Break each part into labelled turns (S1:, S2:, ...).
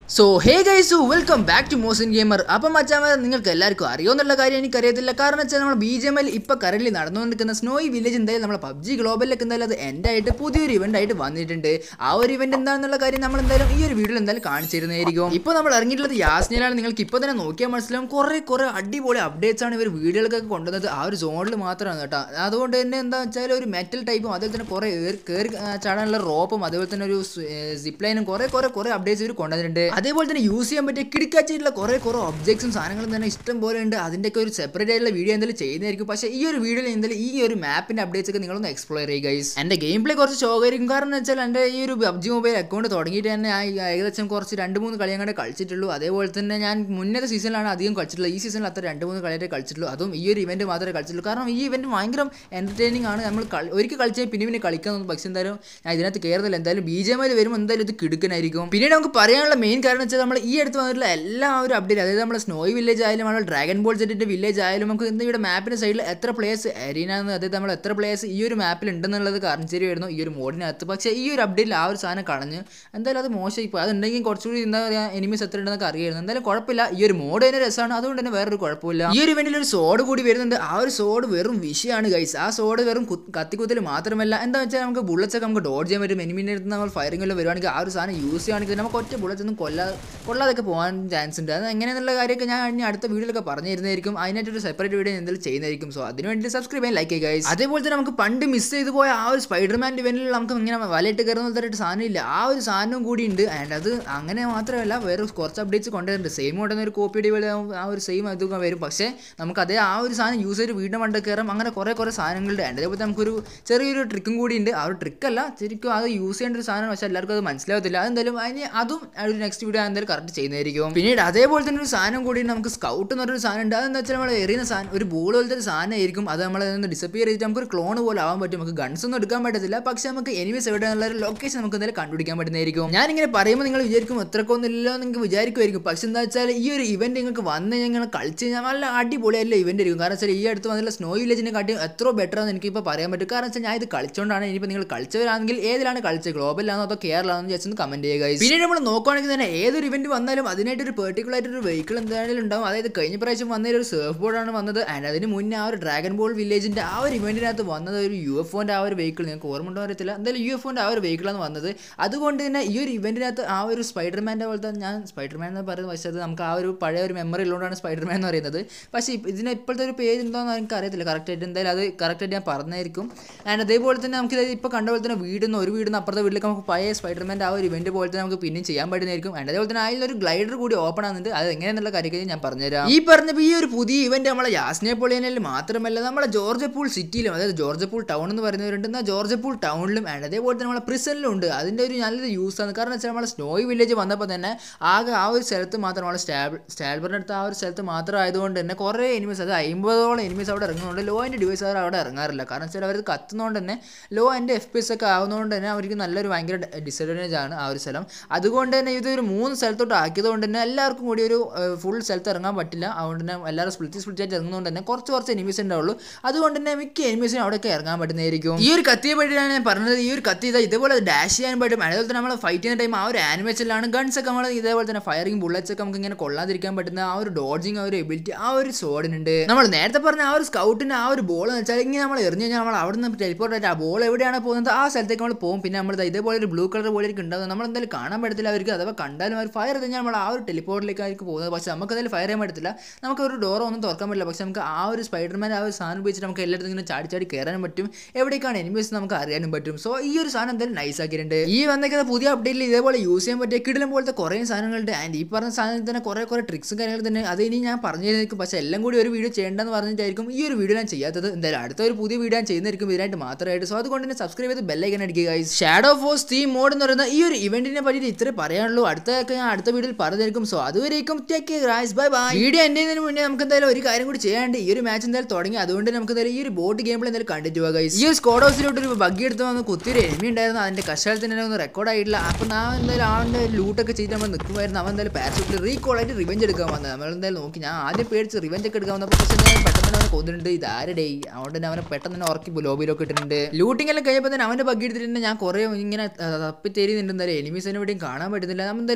S1: So hey guys welcome back to Mohsin gamer അപ്പം മച്ചാൻ നിങ്ങൾക്ക് എല്ലാവർക്കും അറിയുമെന്നുള്ള കാര്യം എനിക്കറിയത്തില്ല കാരണം വെച്ചാൽ നമ്മൾ ബി ജി എം എൽ ഇപ്പോൾ കറന്റ് നടന്നുകൊണ്ടിരിക്കുന്ന സ്നോയി വില്ലേജ് എന്തായാലും നമ്മൾ പബ്ജി ഗ്ലോബലിലൊക്കെ എന്തായാലും അത് എൻ്റെ ആയിട്ട് പുതിയൊരു ഇവൻ്റ് ആയിട്ട് വന്നിട്ടുണ്ട് ആ ഒരു ഇവൻ്റ് എന്താണെന്നുള്ള കാര്യം നമ്മൾ എന്തായാലും ഈ ഒരു വീഡിയോയിൽ എന്തായാലും കാണിച്ചിരുന്നതായിരിക്കും ഇപ്പോൾ നമ്മൾ ഇറങ്ങിയിട്ടുള്ളത് യാസ്നിയിലാണ് നിങ്ങൾക്ക് ഇപ്പോൾ തന്നെ നോക്കിയാൽ മനസ്സിലാവും കുറേ കുറേ അടിപൊളി അപ്ഡേറ്റ്സ് ആണ് ഇവർ വീഡിയോകൾക്കൊക്കെ കൊണ്ടുവന്നത് ആ ഒരു സോണിൽ മാത്രമാണ് കേട്ടോ അതുകൊണ്ട് തന്നെ എന്താ വെച്ചാൽ ഒരു മെറ്റൽ ടൈപ്പും അതുപോലെ തന്നെ കുറേ ഏറി കയറി ആ, ചാടാനുള്ള റോപ്പും അതുപോലെ തന്നെ ഒരു സിപ്പ് ലൈനും കുറേ കുറേ കുറേ അപ്ഡേറ്റ്സ് ഇവർ കൊണ്ടുവന്നിട്ടുണ്ട് അതേപോലെ തന്നെ യൂസ് ചെയ്യാൻ പറ്റിയ കിടക്കാച്ചിട്ടുള്ള കുറേ കുറേ ഒബ്ജക്ട്സും സാധനങ്ങളും തന്നെ ഇഷ്ടം പോലെ ഉണ്ട് അതിൻ്റെയൊക്കെ ഒരു സെപ്പറേറ്റ് ആയിട്ടുള്ള വീഡിയോ എന്തായാലും ചെയ്യുന്നതായിരിക്കും പക്ഷേ ഈ ഒരു വീഡിയോയിൽ എന്തായാലും ഈ ഒരു മാപ്പിൻ്റെ അപ്ഡേറ്റ്സ് ഒക്കെ നിങ്ങളൊന്ന് എക്സ്പ്ലോർ ചെയ്യുക ഗൈസ് എൻ്റെ ഗെയിം പ്ലേ കുറച്ച് ഷോകായിരിക്കും കാരണം എന്ന് വെച്ചാൽ എൻ്റെ ഈ ഒരു പബ്ജി മൊബൈൽ അക്കൗണ്ട് തുടങ്ങിയിട്ട് തന്നെ ആ ഏകദേശം കുറച്ച് രണ്ട് മൂന്ന് കളി അങ്ങോട്ട് കളിച്ചിട്ടുള്ളൂ അതേപോലെ തന്നെ ഞാൻ മുന്നത്തെ സീസണിലാണ് അധികം കളിച്ചിട്ടുള്ളത് ഈ സീസണിൽ അത്ര രണ്ട് മൂന്ന് കളിയായിട്ട് കളിച്ചിട്ടുള്ളൂ അതും ഈ ഒരു ഇവൻറ്റ് മാത്രമേ കളിച്ചിട്ടുള്ളൂ കാരണം ഈ ഇവൻറ്റ് ഭയങ്കര എൻ്റർടൈനിങ് ആണ് നമ്മൾ കളി ഒരിക്കൽ കളിച്ചാൽ പിന്നെ പിന്നെ കളിക്കാൻ തോന്നും പക്ഷേ എന്തായാലും ഞാൻ ഇതിനകത്ത് കയറുന്നില്ല എന്തായാലും ബി ജെ എമ്മിൽ വരുമ്പോൾ എന്തായാലും ഇത് കിടുക്കനായിരിക്കും പിന്നീട് നമുക്ക് പറയാനുള്ള മെയിൻ കാരണം വെച്ചാൽ നമ്മൾ ഈ അടുത്ത് വന്നിട്ടുള്ള എല്ലാ ഒരു അപ്ഡേറ്റ് അതായത് നമ്മൾ സ്നോയ് വില്ലേജ് ആയാലും നമ്മൾ ഡ്രാഗൺ ബോൾ സെറ്റിൻ്റെ വില്ലേജ് ആയാലും നമുക്ക് ഇന്ന് ഇവിടെ മാപ്പിൻ്റെ സൈഡിൽ എത്ര പ്ലേയേഴ്സ് അരീന എന്ന് അതായത് നമ്മൾ എത്ര പ്ലേയേഴ്സ് ഈ ഒരു മാപ്പിൽ ഉണ്ടെന്നുള്ളത് കാണിച്ചു വരുന്നു ഈ ഒരു മോഡിനകത്ത് പക്ഷേ ഈ ഒരു അപ്ഡേറ്റിൽ ആ ഒരു സാധനം കളഞ്ഞ് എന്തായാലും അത് മോശമായി പോയി അതുണ്ടെങ്കിൽ കുറച്ചുകൂടി എന്താ പറയുക എനിമീസ് എത്ര ഉണ്ടെന്നൊക്കെ അറിയായിരുന്നു എന്തായാലും കുഴപ്പമില്ല ഈ ഒരു മോഡ് തന്നെ രസമാണ് അതുകൊണ്ട് തന്നെ വേറൊരു കുഴപ്പമില്ല ഈ ഒരു ഇവന്റിൽ ഒരു സോഡ് കൂടി വരുന്നുണ്ട് ആ ഒരു സോഡ് വെറും വിഷയമാണ് ഗൈസ് ആ സോഡ് വെറും കുത്ത്- കത്തിക്കുത്തൽ മാത്രമല്ല എന്താ വെച്ചാൽ നമുക്ക് bullets ഒക്കെ നമുക്ക് ഡോഡ് ചെയ്യാൻ പറ്റും എനിമിൻ്റെ അടുത്ത് നമ്മൾ ഫയറിംഗ് എല്ലാം വരുവാണെങ്കിൽ ആ ഒരു സാധനം യൂസ് ചെയ്യുകയാണെങ്കിൽ നമുക്ക് ഒറ്റ ബുള്ളറ്റ്സ് ഒന്നും കൊല്ലാ കൊള്ളാതൊക്കെ പോകാൻ ചാൻസ് ഉണ്ട് അത് എങ്ങനെയെന്നുള്ള കാര്യമൊക്കെ ഞാൻ ഇനി അടുത്ത വീഡിയോയിലൊക്കെ പറഞ്ഞു തരുന്നതായിരിക്കും അതിനായിട്ട് ഒരു സെപ്പറേറ്റ് വീഡിയോ എന്തെങ്കിലും ചെയ്യുന്നതായിരിക്കും സോ അതിന് വേണ്ടി സബ്സ്ക്രൈബ് ചെയ്യാൻ ലൈക്ക് ചെയ്യുക guys. അതേപോലെ തന്നെ നമുക്ക് പണ്ട് മിസ് ചെയ്ത് പോയ ആ ഒരു സ്പൈഡർമാൻ ഇവന്റിൽ നമുക്ക് ഇങ്ങനെ വലയിട്ട് കയറുന്ന തരമായിട്ട് സാധനം ഇല്ല ആ ഒരു സാധനം കൂടി ഉണ്ട് ആൻഡ് അത് അങ്ങനെ മാത്രമല്ല വേറെ കുറച്ച് അപ്ഡേറ്റ്സ് കൊണ്ടുവരുന്നുണ്ട് സെയിം കൊണ്ടുവന്ന ഒരു കോപ്പി പോലെ ആ ഒരു സെയിം ഇതൊക്കെ വരും പക്ഷേ നമുക്ക് അതേ ആ ഒരു സാധനം യൂസ് ചെയ്ത് വീടിൻ്റെ മണ്ട കയറാം അങ്ങനെ കുറേ കുറേ സാധനങ്ങളുണ്ട് ആൻഡ് അതേപോലെ നമുക്കൊരു ചെറിയൊരു ട്രിക്കും കൂടി ഉണ്ട് ആ ഒരു ട്രിക്കല്ല ശരിക്കും അത് യൂസ് ചെയ്യേണ്ട ഒരു സാധനം പക്ഷേ എല്ലാവർക്കും അത് മനസ്സിലാവത്തില്ല അതെന്തായാലും അതിന് അതും ആ ഒരു നെക്സ്റ്റ് വീഡിയോ എന്തായാലും കറക്റ്റ് ചെയ്യുന്നതായിരിക്കും പിന്നീട് അതേപോലെ തന്നെ ഒരു സാധനം കൂടി ഉണ്ട് നമുക്ക് സ്കൗട്ട് എന്ന് പറഞ്ഞൊരു സാധനം ഉണ്ട് അതെന്താ വെച്ചാൽ നമ്മൾ എറിയുന്ന സാധനം ഒരു ബോൾ പോലത്തെ ഒരു സാധനമായിരിക്കും അത് നമ്മൾ ഡിസപ്പിയർ ചെയ്തിട്ട് നമുക്ക് ഒരു ക്ലോൺ പോലെ ആവാൻ പറ്റും നമുക്ക് ഗൺസ് ഒന്നും എടുക്കാൻ പറ്റത്തില്ല പക്ഷേ നമുക്ക് എനിമീസ് എവിടെയുള്ള ഒരു ലൊക്കേഷൻ നമുക്ക് എന്തായാലും കണ്ടുപിടിക്കാൻ പറ്റുന്നതായിരിക്കും ഞാനിങ്ങനെ പറയുമ്പോൾ നിങ്ങൾ വിചാരിക്കും എത്രക്കൊന്നും ഇല്ലല്ലോ എന്ന് നിങ്ങൾക്ക് വിചാരിക്കുമായിരിക്കും പക്ഷെ എന്താ വെച്ചാൽ ഈ ഒരു ഇവന്റ് നിങ്ങൾക്ക് വന്ന് ഞങ്ങൾ കളിച്ച് കഴിഞ്ഞാൽ നല്ല അടിപൊളിയല്ല ഇവന്റ് ആയിരിക്കും കാരണം വെച്ചാൽ ഈ അടുത്ത് വന്നിട്ടുള്ള സ്നോ വില്ലേജിനെ കാട്ടി എത്ര ബെറ്റർ ആണെന്ന് എനിക്കിപ്പോൾ പറയാൻ പറ്റും കാരണം വെച്ചാൽ ഞാൻ ഇത് കളിച്ചുകൊണ്ടാണ് ഇനിയിപ്പോൾ നിങ്ങൾ കളിച്ചവരാണെങ്കിൽ ഏതിലാണ് കളിച്ചത് ഗ്ലോബലിലാണോ അതോ കേരളാണോ ജസ്റ്റ് ഒന്ന് കമന്റ് ചെയ്യുക guys. പിന്നീട് നമ്മൾ നോക്കുകയാണെങ്കിൽ തന്നെ ഏതൊരു ഇവന്റ് വന്നാലും അതിനായിട്ട് ഒരു പെർട്ടിക്കുലർ ആയിട്ട് ഒരു വെഹിക്കിൾ എന്തായാലും ഉണ്ടാവും അതായത് കഴിഞ്ഞ പ്രാവശ്യം വന്നതിൽ ഒരു സർഫ് ബോർഡാണ് വന്നത് ആൻഡ് അതിന് മുന്നേ ആ ഒരു ഡ്രാഗൺ ബോൾ വില്ലേജിന്റെ ആ ഒരു ഇവന്റിനകത്ത് വന്നത് ഒരു യു എഫ് ഒന്റെ ആ ഒരു വെഹിക്കിൾ നിങ്ങൾക്ക് ഓർമ്മ ഉണ്ടോ അറിയത്തില്ല എന്തായാലും യു എഫ് ഒന്റെ ആ ഒരു വെഹിക്കിളാണ് വന്നത് അതുകൊണ്ട് തന്നെ ഈ ഒരു ഇവന്റിനകത്ത് ആ ഒരു സ്പൈഡർമാൻ്റെ പോലത്തെ ഞാൻ സ്പൈഡർമാൻ എന്ന് പറയുന്നത് പക്ഷേ അത് നമുക്ക് ആ ഒരു പഴയ ഒരു മെമ്മറി ഉള്ളതുകൊണ്ടാണ് സ്പൈഡർമാൻ എന്ന് പറയുന്നത് പക്ഷേ ഇപ്പ- ഇതിന് ഇപ്പോഴത്തെ ഒരു പേര് എന്താണെന്ന് എനിക്ക് അറിയത്തില്ല കറക്റ്റായിട്ട് എന്തായാലും അത് കറക്റ്റായിട്ട് ഞാൻ പറഞ്ഞായിരിക്കും ആൻഡ് അതേപോലെ തന്നെ നമുക്ക് ഇപ്പോൾ കണ്ട പോലെ തന്നെ വീടിൽ നിന്ന് ഒരു വീടിൽ നിന്ന് അപ്പുറത്തെ വീട്ടിലേക്ക് നമുക്ക് പഴയ സ്പൈഡർമാൻ്റെ ആ ഒരു ഇവന്റ് പോലെ തന്നെ നമുക്ക് പിന്നെയും ചെയ്യാൻ പറ്റുന്നതായിരിക്കും ആൻഡ് അതേപോലെ തന്നെ അതിലൊരു ഗ്ലൈഡർ കൂടി ഓപ്പൺ ആകുന്നുണ്ട് അത് എങ്ങനെയെന്നുള്ള കാര്യമൊക്കെ ഞാൻ പറഞ്ഞുതരാം ഈ പറഞ്ഞപ്പോൾ ഈ ഒരു പുതിയ ഇവന്റ് നമ്മളെ യാസ്നെ പൊളിയനിൽ മാത്രമല്ല നമ്മളെ ജോർജ് പൂൾ സിറ്റിയിലും അതായത് ജോർജ് പൂൾ ടൗൺ എന്ന് പറയുന്നവരുണ്ട് എന്നാൽ ജോർജ് പൂൾ ടൗണിലും ആൻഡ് അതേപോലെ തന്നെ നമ്മളെ പ്രിസണിലും ഉണ്ട് അതിൻ്റെ ഒരു നല്ലൊരു യൂസ് ആണ് കാരണം വെച്ചാൽ നമ്മളെ സ്നോയ് വില്ലേജ് വന്നപ്പോൾ തന്നെ ആകെ ആ ഒരു സ്ഥലത്ത് മാത്രം നമ്മളെ സ്റ്റാബ് സ്റ്റാൽബറിൻ്റെ അടുത്ത് ആ ഒരു സ്ഥലത്ത് മാത്രം ആയതുകൊണ്ട് തന്നെ കുറേ എനിമീസ് അത് അമ്പതോളം എനിമീസ് അവിടെ ഇറങ്ങുന്നുണ്ട് ലോ എൻ്റെ ഡിവൈസ് അവർ അവിടെ ഇറങ്ങാറില്ല കാരണം വെച്ചാൽ അവർ കത്തുന്നതുകൊണ്ട് തന്നെ ലോ എൻ്റെ എഫ് പി എസ് ഒക്കെ ആവുന്നതുകൊണ്ട് തന്നെ അവർക്ക് നല്ലൊരു ഭയങ്കര ഡിസഡ്വാൻറ്റേജ് ആണ് ആ ഒരു സ്ഥലം അതുകൊണ്ട് തന്നെ ഇതൊരു മൂന്ന് സ്ഥലത്തോട്ട് ആക്കിയതുകൊണ്ട് തന്നെ എല്ലാവർക്കും കൂടി ഒരു ഫുൾ സ്ഥലത്ത് ഇറങ്ങാൻ പറ്റില്ല അതുകൊണ്ട് തന്നെ എല്ലാവരും സ്പ്ലിറ്റ് സ്പ്ലിറ്റ് ആയിട്ട് ഇറങ്ങുന്നതുകൊണ്ട് തന്നെ കുറച്ച് കുറച്ച് എനിമീസ് ഉണ്ടാവുള്ളൂ അതുകൊണ്ട് തന്നെ മിക്ക എനിമീസിനും അവിടെയൊക്കെ ഇറങ്ങാൻ പറ്റുന്നതായിരിക്കും ഈ ഒരു കത്തിയെ പറ്റിയാണ് ഞാൻ പറഞ്ഞത് ഈ ഒരു കത്തി ഇതാ ഇതേപോലെ ഡാഷ് ചെയ്യാൻ പറ്റും അതുപോലെ തന്നെ നമ്മൾ ഫൈറ്റ് ചെയ്യുന്ന ടൈം ആ ഒരു ആനിമേഷനിലാണ് ഗൺസ് ഒക്കെ നമ്മൾ ഇതേപോലെ തന്നെ ഫയറിംഗ് ബുള്ളറ്റ്സ് ഒക്കെ നമുക്ക് ഇങ്ങനെ കൊള്ളാതിരിക്കാൻ പറ്റുന്ന ആ ഒരു ഡോഡ്ജിങ് ആ ഒരു എബിലിറ്റി ആ ഒരു സോഡിനുണ്ട് നമ്മൾ നേരത്തെ പറഞ്ഞ ആ ഒരു സ്കൗട്ടിന്റെ ആ ഒരു ബോൾ എന്ന് വെച്ചാൽ ഇങ്ങനെ നമ്മൾ എറിഞ്ഞു കഴിഞ്ഞാൽ നമ്മൾ അവിടെ നിന്ന് ടെലിപ്പോർട്ട് ആയിട്ട് ആ ബോൾ എവിടെയാണ് പോകുന്നത് ആ സ്ഥലത്തേക്ക് നമ്മൾ പോകും പിന്നെ നമ്മൾ ദാ ഇതേപോലെ ഒരു ബ്ലൂ കളർ പോലെ ആയിരിക്കും ഉണ്ടാകുന്നത് നമ്മൾ എന്തായാലും കാണാൻ പറ്റത്തില്ല അവർക്ക് അഥവാ കണ്ടാലും അവർ ഫയർ കഴിഞ്ഞാൽ നമ്മൾ ആ ഒരു ടെലിപ്പോർട്ടിലേക്ക് ആയിരിക്കും പോകുന്നത് പക്ഷേ നമുക്ക് എന്തായാലും ഫയർ ചെയ്യാൻ പറ്റത്തില്ല നമുക്ക് ഒരു ഡോറോ ഒന്നും തുറക്കാൻ പറ്റില്ല പക്ഷേ നമുക്ക് ആ ഒരു സ്പൈഡർമാൻ ആ ഒരു സാധനം ഉപയോഗിച്ചിട്ട് നമുക്ക് എല്ലായിടത്തും ഇങ്ങനെ ചാടി ചാടി കയറാനും പറ്റും എവിടേക്കാണ് എനിമീസ് നമുക്ക് അറിയാനും പറ്റും സോ ഈ ഒരു സാധനം എന്തായാലും നൈസ് ആക്കിയിട്ടുണ്ട് ഈ വന്നേക്കുന്ന പുതിയ അപ്ഡേറ്റിൽ ഇതേപോലെ യൂസ് ചെയ്യാൻ പറ്റിയ കിടിലം പോലത്തെ കുറേ സാധനങ്ങളുണ്ട് ആൻഡ് ഈ പറഞ്ഞ സാധനത്തിൽ തന്നെ കുറേ കുറേ ട്രിക്സും കാര്യങ്ങളും തന്നെ അത് ഇനി ഞാൻ പറഞ്ഞു തരുന്നതായിരിക്കും പക്ഷേ എല്ലാം കൂടി ഒരു വീഡിയോ ചെയ്യേണ്ടെന്ന് പറഞ്ഞിട്ടായിരിക്കും ഈ ഒരു വീഡിയോ ഞാൻ ചെയ്യാത്തത് എന്തായാലും അടുത്ത ഒരു പുതിയ വീഡിയോ ഞാൻ ചെയ്യുന്നതായിരിക്കും ഇതിനായിട്ട് മാത്രമായിട്ട് സോ അതുകൊണ്ട് തന്നെ സബ്സ്ക്രൈബ് ചെയ്ത് ബെല്ലൈക്കൻ അടിക്കുക ഷാഡോ ഫോസ് തീം മോഡ് എന്ന് പറയുന്ന ഈ ഒരു ഇവന്റിനെ പറ്റിയിട്ട് ഇത്രേ പറയാനുള്ളൂ അടുത്തൊക്കെ ഞാൻ അടുത്ത വീഡിയോയിൽ പറഞ്ഞിരിക്കും സോ അതുവരേക്കും take guys bye bye video എൻ്റെ മുന്നേ നമുക്ക് എന്തായാലും ഒരു കാര്യം കൂടി ചെയ്യാണ്ട് ഈ ഒരു മാച്ച് എന്തായാലും തുടങ്ങി അതുകൊണ്ട് നമുക്ക് എന്തായാലും ഈ ഒരു ബോട്ട് ഗെയിം പ്ലേ എന്തായാലും കണ്ടിട്ട് പോകാം guys. ഈ ഒരു സ്കോഡ് ഹൗസിലോട്ട് ഒരു ബഗ്ഗി എടുത്ത് വന്ന് കുത്തിയൊരു എനിമി ഉണ്ടായിരുന്നു അതിന്റെ കഷായത്തിന് തന്നെ ഒന്നും റെക്കോർഡ് ആയിട്ടില്ല അപ്പോൾ ഞാൻ എന്തായാലും ആളുടെ ലൂട്ടൊക്കെ ചെയ്ത് നമ്മൾ നിൽക്കുമായിരുന്നു അവൻ എന്തായാലും പാരഷൂട്ടിൽ റീകോൾ ആയിട്ട് റിവെഞ്ച് എടുക്കാൻ വന്നത് നമ്മൾ എന്തായാലും നോക്കി ഞാൻ ആദ്യം പേടിച്ച് റിവെഞ്ച് ഒക്കെ എടുക്കാൻ വന്നപ്പോൾ പക്ഷേ എന്തായാലും പെട്ടെന്ന് തന്നെ അവനെ കൊന്നിട്ടുണ്ട് ഇത് ആരുടെ അതുകൊണ്ട് തന്നെ അവനെ പെട്ടെന്ന് തന്നെ ഉറക്കി ലോബിയിലൊക്കെ ഇട്ടിട്ടുണ്ട് ലൂട്ടിംഗ് എല്ലാം കഴിഞ്ഞപ്പോൾ തന്നെ അവൻ്റെ ബഗ്ഗി എടുത്തിട്ട് തന്നെ ഞാൻ കുറേ ഇങ്ങനെ തപ്പി തരുന്നുണ്ട് എന്തായാലും എനിമീസിനെ എവിടെയും കാണാൻ പറ്റുന്നില്ല നമ്മൾ എന്തായാലും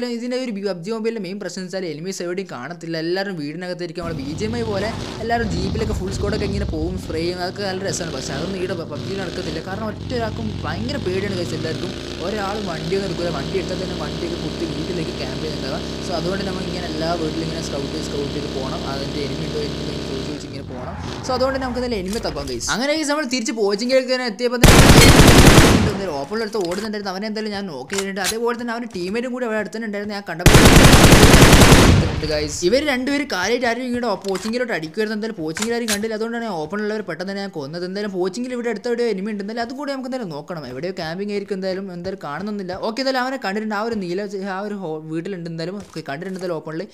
S1: എന്തായാലും ഇതിൻ്റെ ഒരു പബ്ജി മൊബൈലിൻ്റെ മെയിൻ പ്രശ്നം വെച്ചാൽ എനിമീസ് എവിടെയും കാണത്തില്ല എല്ലാവരും വീടിനകത്തായിരിക്കും നമ്മൾ ബി ജി എം ഐ പോലെ എല്ലാവരും ജീപ്പിലൊക്കെ ഫുൾ സ്കോഡൊക്കെ ഇങ്ങനെ പോകും സ്പ്രേ ചെയ്യും അതൊക്കെ നല്ല രസമാണ് പക്ഷേ അതൊന്നും ഈടെ പബ്ജിയിൽ നടക്കത്തില്ല കാരണം ഒറ്റ ഒരാൾക്കും ഭയങ്കര പേടിയാണ് കഴിച്ച് എല്ലാവർക്കും ഒരാൾ വണ്ടിയൊന്നും എടുക്കില്ല വണ്ടി എടുത്താൽ തന്നെ വണ്ടിയൊക്കെ കുത്തി വീട്ടിലേക്ക് ക്യാമ്പ് ചെയ്യുന്നുണ്ടാവുക സോ അതുകൊണ്ട് നമ്മൾ ഇങ്ങനെ എല്ലാ വീട്ടിലും ഇങ്ങനെ സ്കൗട്ട് ചെയ്ത് സ്കൗട്ട് ചെയ്ത് പോകണം അതിൻ്റെ എനിമി ഉണ്ടോ എനിമി ഉണ്ടോ എന്ന് ചോദിച്ച് ചോദിച്ച് ഇങ്ങനെ പോകണം സോ അതുകൊണ്ട് നമുക്ക് നല്ല എനിമി തപ്പാൻ കഴിച്ചു അങ്ങനെ guys നമ്മൾ തിരിച്ച് പോച്ചിങ്ങിലേക്ക് തന്നെ എത്തിയപ്പോൾ തന്നെ ഓപ്പണിൽ അടുത്ത് ഓടുന്നുണ്ടായിരുന്നു അവനെ എന്തായാലും ഞാൻ നോക്കി ചെയ്തിട്ടുണ്ട് അതേപോലെ തന്നെ അവൻ്റെ ടീമേറ്റും കൂടി അവിടെ അടുത്തുണ്ടായിരുന്നു ഞാൻ കണ്ടപ്പോൾ ഗൈസ് ഇവർ രണ്ടുപേരും കാര്യമായിട്ട് ആരും ഇങ്ങോട്ട് പോച്ചിങ്ങിലോട്ട് അടിക്കുമായിരുന്നു എന്തായാലും പോച്ചിങ്ങിൽ ആരും കണ്ടില്ല അതുകൊണ്ടാണ് ഓപ്പണിലുള്ളവർ പെട്ടെന്ന് തന്നെ ഞാൻ കൊന്നത് എന്തായാലും പോച്ചിങ്ങിൽ ഇവിടെ അടുത്ത എവിടെയോ എനിമി ഉണ്ട് എന്തായാലും അതും കൂടി നമുക്ക് എന്തായാലും നോക്കണം എവിടെയോ ക്യാമ്പിംഗ് ആയിരിക്കും എന്തായാലും എന്തായാലും കാണുന്നൊന്നുമില്ല ഓക്കെ എന്തായാലും അവനെ കണ്ടിട്ടുണ്ട് ആ ഒരു നീല ആ ഒരു ഹോ- വീട്ടിലുണ്ട് എന്തായാലും okay, കണ്ടിട്ടുണ്ട് എന്തായാലും ഓപ്പണിൽ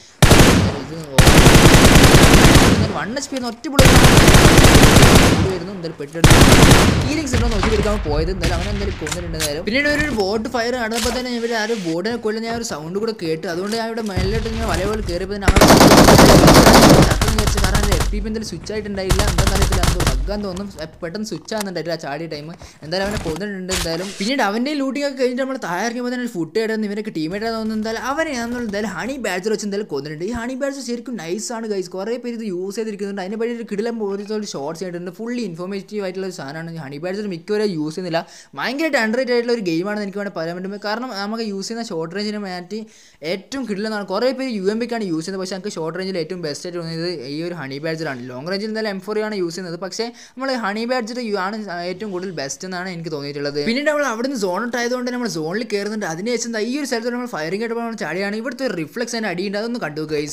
S1: വൺ എച്ച് പി ഒറ്റ പുള്ളി വരുന്നു എന്തായാലും പെട്ടിട്ടുണ്ട് ഹീലിങ്സ് ഉണ്ടോ നോക്കി എടുക്കാൻ പോയത് എന്തായാലും അവൻ എന്തായാലും കൊന്നിട്ടുണ്ട് എന്തായാലും പിന്നീട് ഒരു ബോട്ട് ഫയർ നടന്നപ്പോൾ തന്നെ ഇവർ ആ ഒരു ബോർഡിനെ കൊല്ലുന്ന ഞാൻ ഒരു സൗണ്ട് കൂടെ കേട്ട് അതുകൊണ്ട് ഞാൻ ഇവിടെ മേലോട്ട് ഇങ്ങനെ വല പോലെ കയറിയപ്പോൾ തന്നെ അവിടെ വിചാരിച്ചു കാരണം എൻ്റെ എഫ് പി പി എന്തായാലും സ്വിച്ച് ആയിട്ടുണ്ടായില്ല എന്താണെന്ന് അറിയത്തില്ല എന്തോ ബഗ്ഗാൻ തോന്നും എപ്പ- പെട്ടെന്ന് സ്വിച്ച് ആകുന്നുണ്ടായില്ല ആ ചാടിയ ടൈം എന്തായാലും അവനെ കൊന്നിട്ടുണ്ട് എന്തായാലും പിന്നീട് അവൻ്റെ ലൂട്ടിംഗ് ഒക്കെ കഴിഞ്ഞിട്ട് നമ്മൾ താഴെ ഇറങ്ങിയപ്പോൾ തന്നെ ഫുഡ് കിടന്ന് ഇവരൊക്കെ ടീമേറ്റ് തോന്നുന്നു എന്തായാലും അവനെ ഞാൻ എന്തായാലും ഹണി ബാഡ്ജർ വെച്ച് എന്തായാലും കൊന്നിട്ടുണ്ട് ഈ ഹണി ബാഡ്ജർ ശരിക്കും നൈസാണ് ഗൈസ് കുറേ പേര് ഇത് യൂസ് ചെയ്തിരിക്കുന്നുണ്ട് അതിനെ പറ്റി ഒരു കിടിലം പോലത്തെ ഷോർട്സ് ചെയ്തിട്ടുണ്ട് ഫുള്ളി ഇൻഫോർമേറ്റീവ് ആയിട്ടുള്ള ഒരു സാധനമാണ് ഹണി ബാഡ്ജർ മിക്കവരും യൂസ് ചെയ്യുന്നില്ല ഭയങ്കരമായിട്ട് അണ്ടർറേറ്റ് ആയിട്ടുള്ള ഒരു ഗെയിമാണെന്ന് എനിക്ക് വേണമെങ്കിൽ പറയാൻ പറ്റും കാരണം നമുക്ക് യൂസ് ചെയ്യുന്ന ഷോർട്ട് റേഞ്ചിനെ മാറ്റി ഏറ്റവും കിടിലെന്നാണ് കുറേ പേര് യു എം ബിക്കാണ് യൂസ് ചെയ്യുന്നത് പക്ഷേ നമുക്ക് ഷോർട്ട് റേഞ്ചിൽ ഏറ്റവും ബെസ്റ്റ് ആയിട്ട് തോന്നിയത് ഈ ഒരു ഹണി ബാഡ്ജറാണ് ലോങ് റേഞ്ചിൽ എന്തായാലും എം ഫോർ ആണ് യൂസ് ചെയ്യുന്നത് പക്ഷേ നമ്മൾ ഹണി ബാഡ്ജർ ആണ് ഏറ്റവും കൂടുതൽ ബെസ്റ്റ് എന്നാണ് എനിക്ക് തോന്നിയിട്ടുള്ളത് പിന്നീട് നമ്മൾ അവിടുന്ന് സോൺ ഔട്ട് ആയതുകൊണ്ട് നമ്മൾ സോണിൽ കയറുന്നുണ്ട് അതിനുശേഷം ദാ ഈ ഒരു സ്ഥലത്ത് നമ്മൾ ഫയറിംഗ് ആയിട്ട് നമ്മൾ ചാടിയാണ് ഇവിടുത്തെ ഒരു റിഫ്ലക്സ് അതിൻ്റെ അടിയുണ്ട് അതൊന്ന് കണ്ടു ഗൈസ്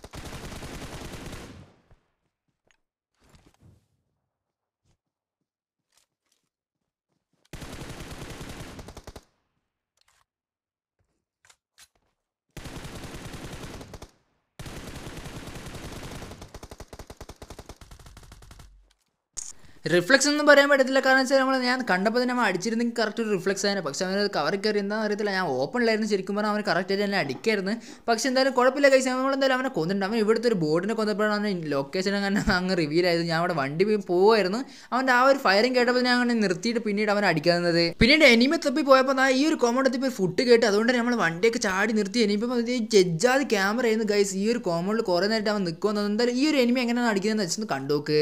S1: റിഫ്ലക്സ് ഒന്നും പറയാൻ പറ്റത്തില്ല കാരണം വെച്ചാൽ നമ്മൾ ഞാൻ കണ്ടപ്പോൾ തന്നെ നമ്മൾ അടിച്ചിരുന്നെങ്കിൽ കറക്റ്റ് ഒരു റിഫ്ലക്സ് ആയിരുന്നു പക്ഷേ അവന് കവറിൽ കയറി എന്താണെന്ന് അറിയത്തില്ല ഞാൻ ഓപ്പണിലായിരുന്നു ശരിക്കും പറഞ്ഞാൽ അവന് കറക്റ്റ് ആയിട്ട് തന്നെ അടിക്കായിരുന്നു പക്ഷേ എന്തായാലും കുഴപ്പമില്ല കഴിച്ച് നമ്മൾ എന്തായാലും അവനെ കൊന്നിട്ടുണ്ട് അവൻ ഇവിടുത്തെ ഒരു ബോർഡിനെ കൊന്നപ്പോഴാണ് അവൻ ലൊക്കേഷൻ അങ്ങനെ അങ്ങ് റിവീൽ ആയത് ഞാൻ അവിടെ വണ്ടി പോയി പോവായിരുന്നു അവൻ്റെ ആ ഒരു ഫയറിങ് കേട്ടപ്പോൾ ഞാൻ അങ്ങനെ നിർത്തിയിട്ട് പിന്നീട് അവൻ അടിക്കാവുന്നത് പിന്നീട് എനിമി തപ്പി പോയപ്പോൾ ദാ ഈ ഒരു കോമൗണ്ട് എത്തിപ്പോൾ ഫുഡ് കേട്ട് അതുകൊണ്ട് നമ്മൾ വണ്ടിയൊക്കെ ചാടി നിർത്തി എനിപ്പം ഈ ജഡ്ജാതി ക്യാമറ ആയിരുന്നു ഗൈസ് ഈ ഒരു കോമൗണ്ടിൽ കുറേ നേരമായിട്ട് അവൻ നിൽക്കുമെന്ന് എന്തായാലും ഈ ഒരു എനിമി എങ്ങനെയാണ് അടിക്കുന്നതെന്ന് വെച്ചൊന്ന് കണ്ടോക്ക്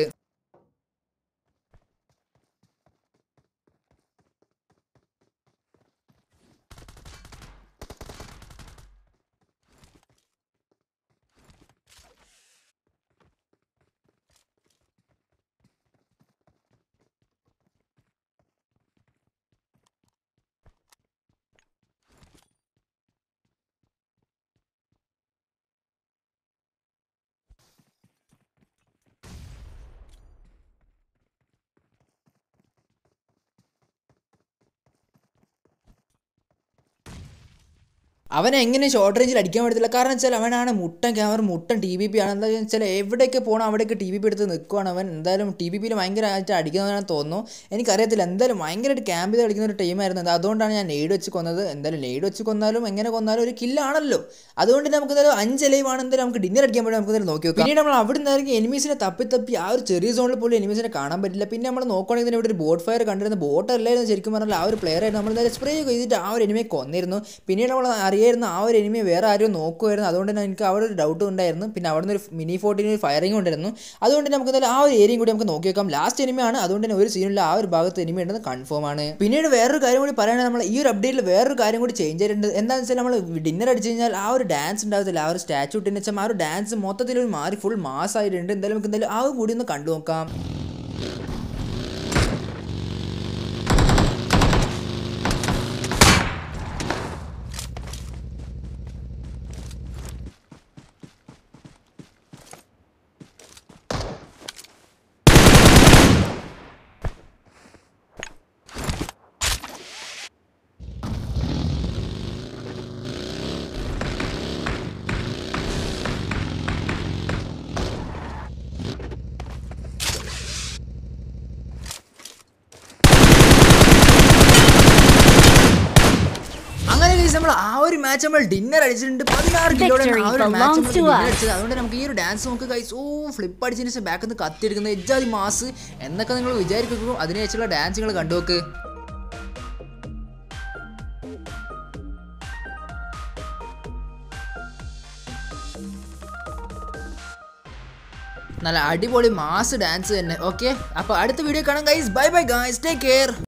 S1: അവനെ എങ്ങനെ ഷോർട്ട് റേഞ്ചിൽ അടിക്കാൻ പറ്റത്തില്ല കാരണം വെച്ചാൽ അവനാണ് മുട്ടൻ ക്യാമറ മുട്ടൻ ടി വി പി ആണ് എന്താ വെച്ചാൽ എവിടേക്ക് പോകണം അവിടേക്ക് ടി വി പി എടുത്ത് നിൽക്കുവാണ് അവൻ എന്തായാലും ടി വി പിയിൽ ഭയങ്കരമായിട്ട് അടിക്കുന്നവനാണെന്ന് തോന്നുന്നു എനിക്കറിയത്തില്ല എന്തായാലും ഭയങ്കരമായിട്ട് ക്യാമ്പ് ചെയ്ത് കളിക്കുന്ന ഒരു ടീമായിരുന്നു അത് അതുകൊണ്ടാണ് ഞാൻ നെയ്ഡ് വെച്ച് കൊന്നത് എന്തായാലും നെയ്ഡ് വെച്ച് കൊന്നാലും എങ്ങനെ കൊന്നാലും ഒരു കില്ലാണല്ലോ അതുകൊണ്ട് നമുക്ക് എന്തായാലും അഞ്ച് ലൈവാണ് എന്തായാലും നമുക്ക് ഡിന്നർ അടിക്കാൻ പറ്റും നമുക്ക് എന്തായാലും നോക്കി നോക്കാം പിന്നീട് നമ്മൾ അവിടെ നിന്നായിരിക്കും എനിമീസിനെ തപ്പി തപ്പി ആ ഒരു ചെറിയ സോണിൽ പോലും എനിമീസിനെ കാണാൻ പറ്റില്ല പിന്നെ നമ്മൾ നോക്കുകയാണെങ്കിൽ തന്നെ ഇവിടെ ഒരു ബോട്ട് ഫയർ കണ്ടിരുന്ന ബോട്ട് അല്ലായിരുന്നു ശരിക്കും പറഞ്ഞാൽ ആ ഒരു പ്ലെയർ ആയിരുന്നു നമ്മൾ എന്തായാലും സ്പ്രേ ചെയ്തിട്ട് ആ ഒരു എനിമയെ കൊന്നിരുന്നു പിന്നീട് നമ്മൾ അറിയായിരുന്നു ആ ഒരു എനിമയെ വേറെ ആരും നോക്കുമായിരുന്നു അതുകൊണ്ട് തന്നെ എനിക്ക് അവിടെ ഒരു ഡൗട്ട് ഉണ്ടായിരുന്നു പിന്നെ അവിടെ നിന്ന് ഒരു മിനി ഫോർട്ടീന് ഒരു ഫയറിംഗ് ഉണ്ടായിരുന്നു അതുകൊണ്ട് നമുക്ക് എന്തായാലും ആ ഒരു ഏരിയയും കൂടി നമുക്ക് നോക്കി വെക്കാം ലാസ്റ്റ് എനിമയാണ് അതുകൊണ്ട് തന്നെ ഒരു സീനില്ല ആ ഒരു ഭാഗത്ത് എനിമ ഉണ്ടെന്ന് കൺഫേം ആണ് പിന്നീട് വേറൊരു കാര്യം കൂടി പറയുകയാണെങ്കിൽ നമ്മൾ ഈ ഒരു അപ്ഡേറ്റിൽ വേറൊരു കാര്യം കൂടി ചേഞ്ച് ചെയ്തിട്ടുണ്ട് എന്താണെന്ന് വെച്ചാൽ നമ്മൾ ഡിന്നർ അടിച്ചു കഴിഞ്ഞാൽ ആ ഒരു ഡാൻസ് ഉണ്ടാകത്തില്ല ആ ഒരു സ്റ്റാച്ചു ഇട്ടെന്ന് വെച്ചാൽ ആ ഒരു ഡാൻസ് മൊത്തത്തിൽ ഒരു മാറി ഫുൾ മാസ് ആയിട്ടുണ്ട് എന്തായാലും നമുക്ക് എന്തായാലും ആ ഒരു കൂടി ഒന്ന് കണ്ടു നോക്കാം അങ്ങനെ guys നമ്മൾ ആ ഒരു മാച്ച് നമ്മൾ ഡിന്നർ അടിച്ചിട്ടുണ്ട് പതിനാറ് കിലോയുടെ ആ ഒരു
S2: Victory
S1: മാച്ച്
S2: belongs to
S1: നമ്മൾ
S2: us.
S1: അടിച്ചത് അതുകൊണ്ട് നമുക്ക് ഈ ഒരു ഡാൻസ് നമുക്ക് കൈസ് ഓ ഫ്ലിപ്പ് അടിച്ചതിന് ശേഷം ബാക്കിൽ നിന്ന് കത്തിയെടുക്കുന്ന എജ്ജാതി മാസ് എന്നൊക്കെ നിങ്ങൾ വിചാരിക്കും അതിനുശേഷമുള്ള ഡാൻസ് നിങ്ങൾ കണ്ടുനോക്ക് നല്ല അടിപൊളി മാസ് ഡാൻസ് തന്നെ ഓക്കെ അപ്പോൾ അടുത്ത വീഡിയോ കാണാം guys bye bye guys take care